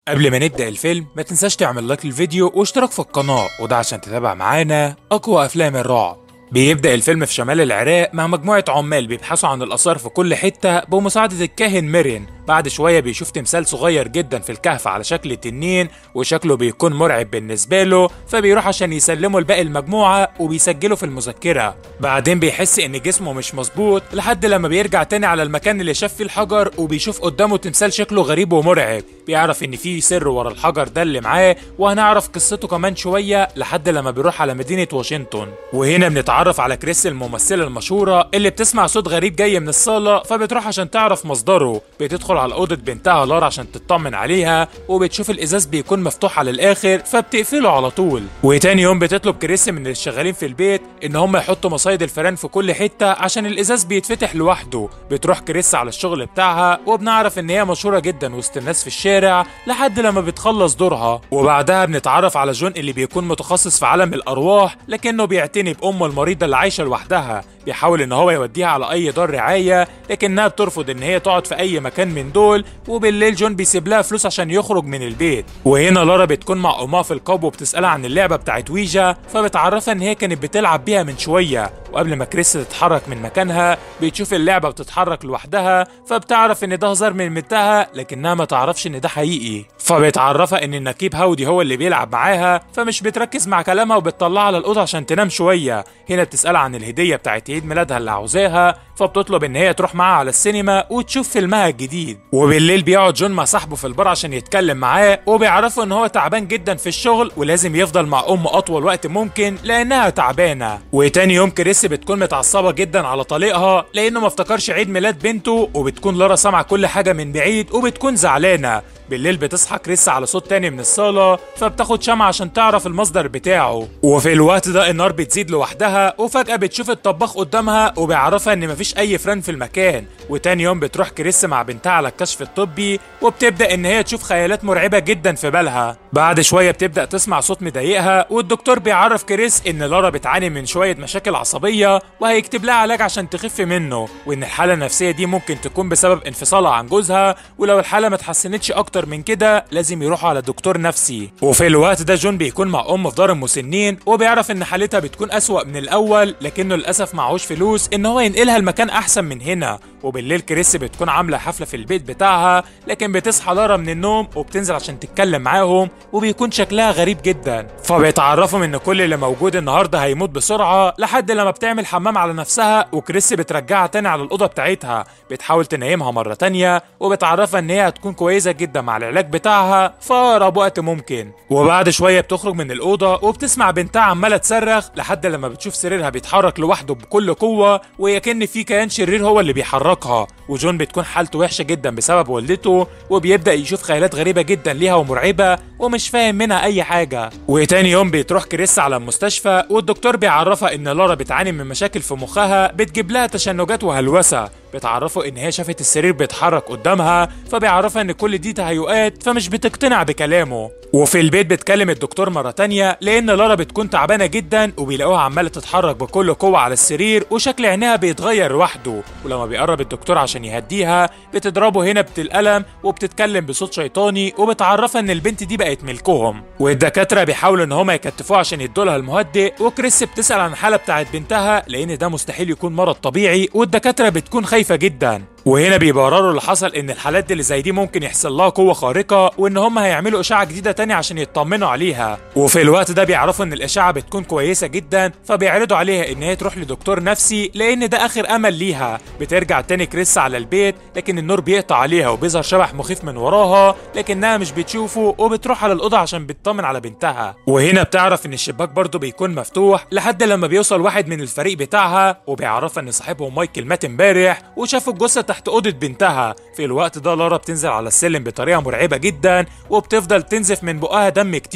قبل ما نبدأ الفيلم ما تنساش تعمل لايك للفيديو واشتراك في القناة وده عشان تتابع معانا أقوى أفلام الرعب بيبدأ الفيلم في شمال العراق مع مجموعة عمال بيبحثوا عن الآثار في كل حتة بمساعدة الكاهن ميرين بعد شوية بيشوف تمثال صغير جدا في الكهف على شكل تنين وشكله بيكون مرعب بالنسبة له فبيروح عشان يسلمه لباقي المجموعة وبيسجله في المذكرة بعدين بيحس إن جسمه مش مظبوط لحد لما بيرجع تاني على المكان اللي شاف فيه الحجر وبيشوف قدامه تمثال شكله غريب ومرعب بيعرف إن في سر ورا الحجر ده اللي معاه وهنعرف قصته كمان شوية لحد لما بيروح على مدينة واشنطن وهنا بنتعرف على كريس الممثلة المشهورة اللي بتسمع صوت غريب جاي من الصالة فبتروح عشان تعرف مصدره بتدخل على أوضة بنتها لارا عشان تطمن عليها وبتشوف الإزاز بيكون مفتوح على الآخر فبتقفله على طول وتاني يوم بتطلب كريس من الشغالين في البيت إن هم يحطوا مصايد الفيران في كل حتة عشان الإزاز بيتفتح لوحده بتروح كريس على الشغل بتاعها وبنعرف إن هي مشهورة جدا وسط الناس في الشارع لحد لما بتخلص دورها وبعدها بنتعرف على جون اللي بيكون متخصص في عالم الأرواح لكنه بيعتني بأمه المريضة اللي عايشة لوحدها بيحاول ان هو يوديها على اي دار رعايه لكنها بترفض ان هي تقعد في اي مكان من دول وبالليل جون بيسيب لها فلوس عشان يخرج من البيت وهنا لارا بتكون مع امها في القب وبتسالها عن اللعبه بتاعت ويجا فبتعرفها ان هي كانت بتلعب بيها من شويه وقبل ما كريس تتحرك من مكانها بتشوف اللعبه بتتحرك لوحدها فبتعرف ان ده هزار من بنتها لكنها ما تعرفش ان ده حقيقي فبتعرفها ان النكيب هاودي هو اللي بيلعب معاها فمش بتركز مع كلامها وبتطلعها على الاوضه عشان تنام شويه هنا بتسالها عن الهديه بتاعت عيد ميلادها اللي عاوزاها فبتطلب ان هي تروح معاها على السينما وتشوف فيلمها الجديد وبالليل بيقعد جون مع صاحبه في البار عشان يتكلم معاه وبيعرفوا ان هو تعبان جدا في الشغل ولازم يفضل مع امه اطول وقت ممكن لانها تعبانه وتاني يوم كريس بتكون متعصبه جدا على طليقها لانه ما افتكرش عيد ميلاد بنته وبتكون لارا سامعه كل حاجه من بعيد وبتكون زعلانه بالليل بتصحى كريس على صوت تاني من الصالة فبتاخد شمعة عشان تعرف المصدر بتاعه وفي الوقت ده النار بتزيد لوحدها وفجأة بتشوف الطباخ قدامها وبيعرفها ان مفيش اي فران في المكان وتاني يوم بتروح كريس مع بنتها على الكشف الطبي وبتبدأ ان هي تشوف خيالات مرعبة جدا في بالها بعد شوية بتبدأ تسمع صوت مضايقها والدكتور بيعرف كريس ان لارا بتعاني من شوية مشاكل عصبية وهيكتب لها علاج عشان تخف منه وان الحالة النفسية دي ممكن تكون بسبب انفصالها عن جوزها ولو الحالة ما اتحسنتش اكتر اكتر من كده لازم يروحوا على دكتور نفسي وفي الوقت ده جون بيكون مع امه في دار المسنين وبيعرف ان حالتها بتكون اسوأ من الاول لكنه للاسف معهوش فلوس ان هو ينقلها لمكان احسن من هنا وبالليل كريس بتكون عامله حفله في البيت بتاعها لكن بتصحى لارا من النوم وبتنزل عشان تتكلم معاهم وبيكون شكلها غريب جدا فبيتعرفوا ان كل اللي موجود النهارده هيموت بسرعه لحد لما بتعمل حمام على نفسها وكريس بترجعها تاني على الاوضه بتاعتها بتحاول تنيمها مره تانية وبتعرفها ان هي هتكون كويسه جدا مع العلاج بتاعها في اقرب وقت ممكن وبعد شويه بتخرج من الاوضه وبتسمع بنتها عماله تصرخ لحد لما بتشوف سريرها بيتحرك لوحده بكل قوه ويكن في كيان شرير هو اللي بيحركها وجون بتكون حالته وحشه جدا بسبب والدته وبيبدا يشوف خيالات غريبه جدا ليها ومرعبه ومش فاهم منها اي حاجه وتاني يوم بتروح كريس على المستشفى والدكتور بيعرفها ان لارا بتعاني من مشاكل في مخها بتجيب لها تشنجات وهلوسه بتعرفه ان هي شافت السرير بيتحرك قدامها فبيعرفها ان كل دي تهيؤات فمش بتقتنع بكلامه وفي البيت بتكلم الدكتور مرة تانية لأن لارا بتكون تعبانة جدا وبيلاقوها عمالة تتحرك بكل قوة على السرير وشكل عينيها بيتغير لوحده ولما بيقرب الدكتور عشان يهديها بتضربه هنا بالقلم وبتتكلم بصوت شيطاني وبتعرفها ان البنت دي بقت ملكهم والدكاترة بيحاولوا ان هما يكتفوها عشان يدولها المهدئ وكريس بتسأل عن الحالة بتاعت بنتها لأن ده مستحيل يكون مرض طبيعي والدكاترة بتكون خايفة جدا وهنا بيبرروا اللي حصل ان الحالات دي اللي زي دي ممكن يحصل لها قوه خارقه وان هم هيعملوا اشعه جديده تاني عشان يطمنوا عليها وفي الوقت ده بيعرفوا ان الاشعه بتكون كويسه جدا فبيعرضوا عليها ان هي تروح لدكتور نفسي لان ده اخر امل ليها بترجع تاني كريس على البيت لكن النور بيقطع عليها وبيظهر شبح مخيف من وراها لكنها مش بتشوفه وبتروح على الاوضه عشان بتطمن على بنتها وهنا بتعرف ان الشباك برضه بيكون مفتوح لحد لما بيوصل واحد من الفريق بتاعها وبيعرفها ان صاحبهم مايكل مات امبارح وشافوا الجثه تحت اوضه بنتها في الوقت ده لارا بتنزل على السلم بطريقه مرعبه جدا وبتفضل تنزف من بقها دم كتير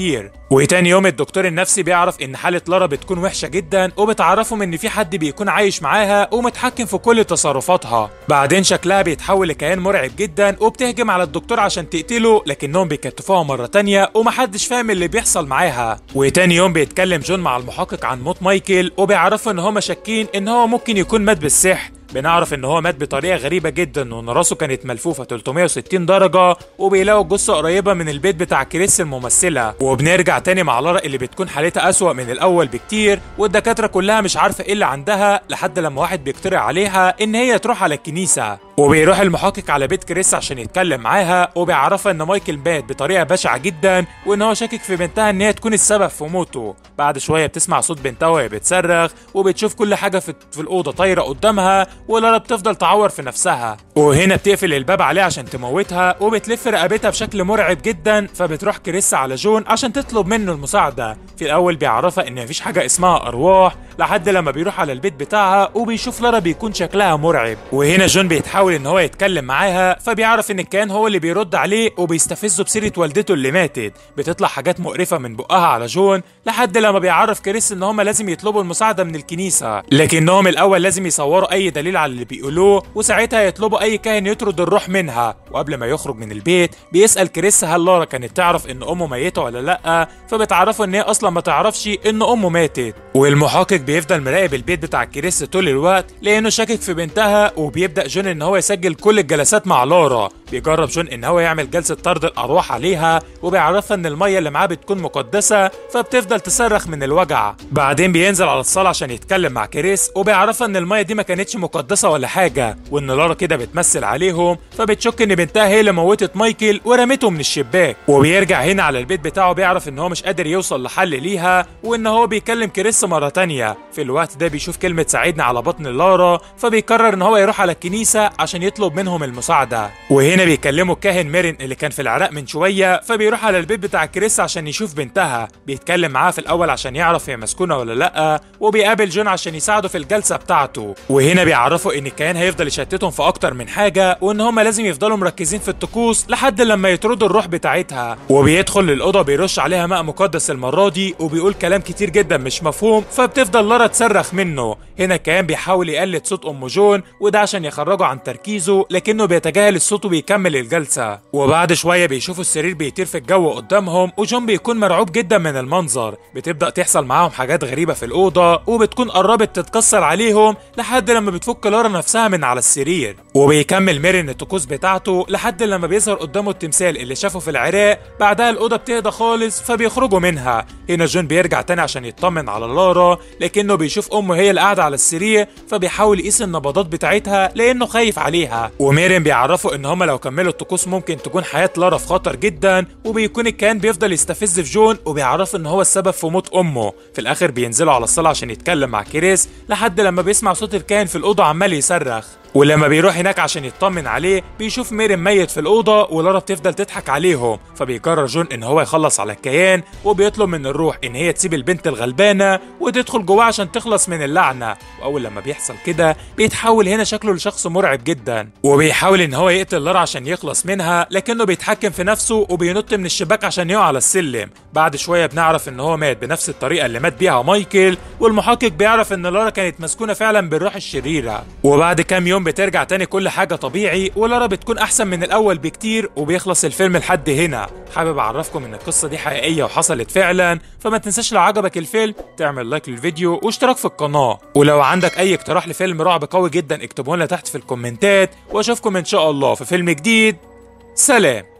وتاني يوم الدكتور النفسي بيعرف ان حالة لارا بتكون وحشة جدا وبتعرفهم ان في حد بيكون عايش معاها ومتحكم في كل تصرفاتها بعدين شكلها بيتحول لكيان مرعب جدا وبتهجم على الدكتور عشان تقتله لكنهم بيكتفوها مرة تانية ومحدش فاهم اللي بيحصل معاها وتاني يوم بيتكلم جون مع المحقق عن موت مايكل وبيعرفوا ان هما شاكين ان هو ممكن يكون مات بالسحر بنعرف ان هو مات بطريقه غريبه جدا وان راسه كانت ملفوفه 360 درجه وبيلاقوا الجثه قريبه من البيت بتاع كريس الممثله وبنرجع تاني مع لارا اللي بتكون حالتها اسوأ من الاول بكتير والدكاتره كلها مش عارفه ايه اللي عندها لحد لما واحد بيقترح عليها ان هي تروح على الكنيسه وبيروح المحقق على بيت كريس عشان يتكلم معاها وبيعرفها ان مايكل مات بطريقه بشعه جدا وان هو شاكك في بنتها ان هي تكون السبب في موته بعد شويه بتسمع صوت بنتها وهي بتصرخ وبتشوف كل حاجه في, في الاوضه طايره قدامها ولارا بتفضل تعور في نفسها وهنا بتقفل الباب عليها عشان تموتها وبتلف رقبتها بشكل مرعب جدا فبتروح كريس على جون عشان تطلب منه المساعده في الاول بيعرفها ان مفيش حاجه اسمها ارواح لحد لما بيروح على البيت بتاعها وبيشوف لارا بيكون شكلها مرعب وهنا جون بيتحاول ان هو يتكلم معاها فبيعرف ان الكيان هو اللي بيرد عليه وبيستفزه بسيره والدته اللي ماتت بتطلع حاجات مقرفه من بقها على جون لحد لما بيعرف كريس ان هما لازم يطلبوا المساعده من الكنيسه لكنهم الاول لازم يصوروا اي دليل على اللي بيقولوه وساعتها يطلبوا اي كاهن يطرد الروح منها وقبل ما يخرج من البيت بيسال كريس هل لارا كانت تعرف ان امه ميته ولا لا فبتعرفه ان هي اصلا ما تعرفش ان امه ماتت والمحقق بيفضل مراقب البيت بتاع كريس طول الوقت لانه شاكك في بنتها وبيبدا جون ان هو يسجل كل الجلسات مع لارا بيجرب جون ان هو يعمل جلسه طرد الارواح عليها وبيعرفها ان الميه اللي معاه بتكون مقدسه فبتفضل تصرخ من الوجع بعدين بينزل على الصاله عشان يتكلم مع كريس وبيعرفها ان الميه دي ما كانتش مقدسه ولا حاجه وان لارا كده بتمثل عليهم فبتشك ان بنتها هي اللي موتت مايكل ورمته من الشباك وبيرجع هنا على البيت بتاعه بيعرف ان هو مش قادر يوصل لحل ليها وان هو بيكلم كريس مره تانية في الوقت ده بيشوف كلمه ساعدني على بطن لارا فبيقرر ان هو يروح على الكنيسه عشان يطلب منهم المساعده وهنا بيكلموا الكاهن ميرين اللي كان في العراق من شويه فبيروح على البيت بتاع كريس عشان يشوف بنتها بيتكلم معاها في الاول عشان يعرف هي مسكونه ولا لا وبيقابل جون عشان يساعده في الجلسه بتاعته وهنا بيعرفوا ان الكيان هيفضل يشتتهم في اكتر من حاجه وان هم لازم يفضلوا مركزين في الطقوس لحد لما يطردوا الروح بتاعتها وبيدخل للاوضه بيرش عليها ماء مقدس المره دي وبيقول كلام كتير جدا مش مفهوم فبتفضل لارا تصرخ منه هنا الكيان بيحاول يقلد صوت ام جون وده عشان يخرجه عن تركيزه لكنه بيتجاهل الصوت وبيكمل الجلسه وبعد شويه بيشوفوا السرير بيطير في الجو قدامهم وجون بيكون مرعوب جدا من المنظر بتبدا تحصل معاهم حاجات غريبه في الاوضه وبتكون قربت تتكسر عليهم لحد لما بتفك لارا نفسها من على السرير وبيكمل ميرين الطقوس بتاعته لحد لما بيظهر قدامه التمثال اللي شافه في العراق بعدها الاوضه بتهدى خالص فبيخرجوا منها هنا جون بيرجع تاني عشان يطمن على لارا لكنه بيشوف امه هي اللي قاعده على السرير فبيحاول يقيس النبضات بتاعتها لانه خايف عليها وميرين بيعرفوا ان هما لو كملوا الطقوس ممكن تكون حياه لارا في خطر جدا وبيكون الكيان بيفضل يستفز في جون وبيعرفوا ان هو السبب في موت امه في الاخر بينزلوا على الصاله عشان يتكلم مع كريس لحد لما بيسمع صوت الكائن في الاوضه عمال يصرخ ولما بيروح هناك عشان يطمن عليه بيشوف ميرين ميت في الأوضة ولارا بتفضل تضحك عليهم فبيقرر جون إن هو يخلص على الكيان وبيطلب من الروح إن هي تسيب البنت الغلبانة وتدخل جواه عشان تخلص من اللعنة وأول لما بيحصل كده بيتحول هنا شكله لشخص مرعب جدا وبيحاول إن هو يقتل لارا عشان يخلص منها لكنه بيتحكم في نفسه وبينط من الشباك عشان يقع على السلم بعد شوية بنعرف إن هو مات بنفس الطريقة اللي مات بيها مايكل والمحقق بيعرف إن لارا كانت مسكونة فعلا بالروح الشريرة وبعد كام يوم بترجع تاني كل حاجة طبيعي ولارا بتكون أحسن من الأول بكتير وبيخلص الفيلم لحد هنا حابب أعرفكم إن القصة دي حقيقية وحصلت فعلا فما تنساش لو عجبك الفيلم تعمل لايك للفيديو واشتراك في القناة ولو عندك أي اقتراح لفيلم رعب قوي جدا اكتبه لنا تحت في الكومنتات وأشوفكم إن شاء الله في فيلم جديد سلام